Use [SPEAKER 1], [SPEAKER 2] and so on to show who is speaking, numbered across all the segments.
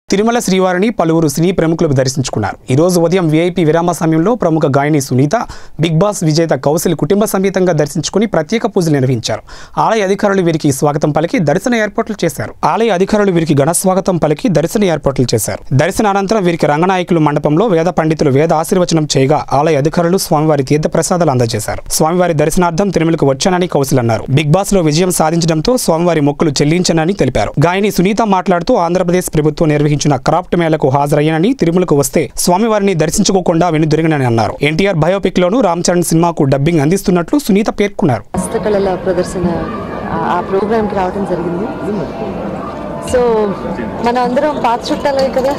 [SPEAKER 1] తిరుమల శ్రీవారిని పలువురు సినీ ప్రముఖులు దర్శించుకున్నారు ఈ రోజు ఉదయం వీఐపీ విరామ సమయంలో ప్రముఖ గాయని సునీత బిగ్ బాస్ విజేత కౌశల్ కుటుంబ సమేతంగా దర్శించుకుని ప్రత్యేక పూజలు నిర్వహించారు ఆలయ అధికారులు వీరికి స్వాగతం పలికి దర్శన ఏర్పాట్లు చేశారు ఆలయ అధికారులు వీరికి ఘన స్వాగతం పలికి దర్శన ఏర్పాట్లు చేశారు దర్శన అనంతరం వీరికి రంగనాయకులు మండపంలో వేద పండితులు వేద ఆశీర్వచనం చేయగా ఆలయ అధికారులు స్వామివారి తీర్థ ప్రసాదాలు అందజేశారు స్వామివారి దర్శనార్థం తిరుమలకు వచ్చానని కౌశల్ అన్నారు బిగ్ బాస్ లో విజయం సాధించడంతో స్వామివారి మొక్కులు చెల్లించానని తెలిపారు గాయని సునీత మాట్లాడుతూ ఆంధ్రప్రదేశ్ ప్రభుత్వం నిర్వహించిన క్రాఫ్ట్ మేళకు హాజరయ్యానని తిరుమలకు వస్తే స్వామివారిని దర్శించుకోకుండా వెనుదిరిగినని అన్నారు ఎన్టీఆర్ బయోపిక్ లోను రామ్ చరణ్ సినిమాకు డబ్బింగ్ అందిస్తున్నట్లు సునీత పేర్కొన్నారు
[SPEAKER 2] హస్తకళల ప్రదర్శన ఆ- ఆ ప్రోగ్రామ్కి రావడం జరిగింది సో మన అందరం పాత చుట్టాలే కదా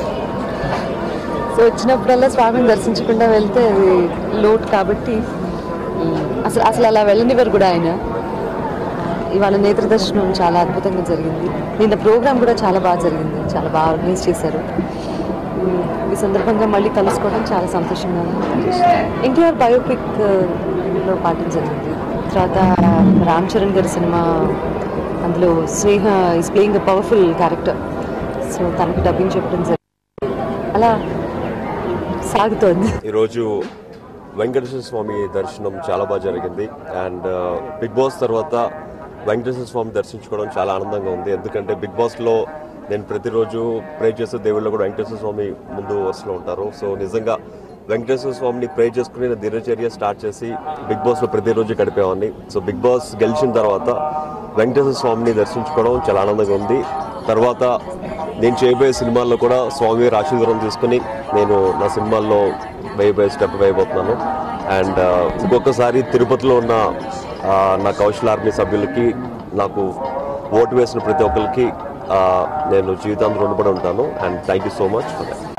[SPEAKER 2] సో వచ్చినప్పుడల్లా స్వామిని దర్శించకుండా వెళ్తే అది లోటు కాబట్టి ఉమ్, అసలు అసలు అలా వెళ్ళనివ్వరు కూడా ఆయన ఇవాళ నేత్ర దర్శనం చాలా అద్భుతంగా జరిగింది నిన్న ప్రోగ్రామ్ కూడా చాలా బాగా జరిగింది చాలా బాగా ఆర్గనైజ్ చేశారు ఉమ్, ఈ సందర్భంగా మళ్ళీ కలుసుకోవడం చాలా సంతోషంగా ఉంది ఎన్టీఆర్ బయోపిక్ ఆ, లో పాటలు జరిగింది తర్వాత రామ్ చరణ్ గారి సినిమా అందులో Sneha is playing a powerful character so తనకి డబ్బింగ్ చెప్పడం జరిగింది అలా సాగుతోంది
[SPEAKER 3] ఈరోజు వెంకటేశ్వర స్వామి దర్శనం చాలా బాగా జరిగింది అండ్ బిగ్ బాస్ తర్వాత వెంకటేశ్వర స్వామి దర్శించుకోవడం చాలా ఆనందంగా ఉంది ఎందుకంటే బిగ్ బాస్లో నేను ప్రతిరోజు ప్రే చేసే దేవుళ్ళు కూడా వెంకటేశ్వర స్వామి ముందు వరుసలో ఉంటారు సో నిజంగా వెంకటేశ్వర స్వామిని ప్రే చేసుకుని నేను దినచర్య స్టార్ట్ చేసి బిగ్ బాస్లో ప్రతిరోజు గడిపేవాడిని సో బిగ్ బాస్ గెలిచిన తర్వాత వెంకటేశ్వర స్వామిని దర్శించుకోవడం చాలా ఆనందంగా ఉంది తర్వాత నేను చేయబోయే సినిమాల్లో కూడా స్వామి ఆశీర్వాదం తీసుకుని నేను నా సినిమాల్లో వేయబోయే స్టెప్ వేయబోతున్నాను అండ్ ఇంకొకసారి తిరుపతిలో ఉన్న ఆ, నా కౌశల్ ఆర్మీ సభ్యులకి నాకు ఓటు వేసిన ప్రతి ఒక్కరికి ఆ, నేను జీవితాంతం రుణపడి ఉంటాను and thank you so much for that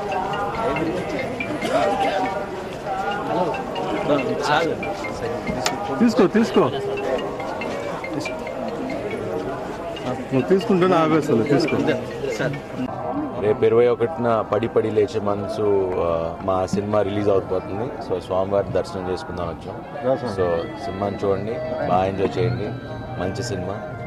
[SPEAKER 4] తీసుకో తీసుకో నువ్వు తీసుకుంటేనే ఆవేశాలు తీసుకో
[SPEAKER 5] రేపు ఇరవై ఒకటిన పడి పడి లేచే మనసు ఆ, మా సినిమా రిలీజ్ అవుతుంది సో స్వామివారి దర్శనం చేసుకుందాం వచ్చాం సో సినిమాని చూడండి బాగా ఎంజాయ్ చేయండి మంచి సినిమా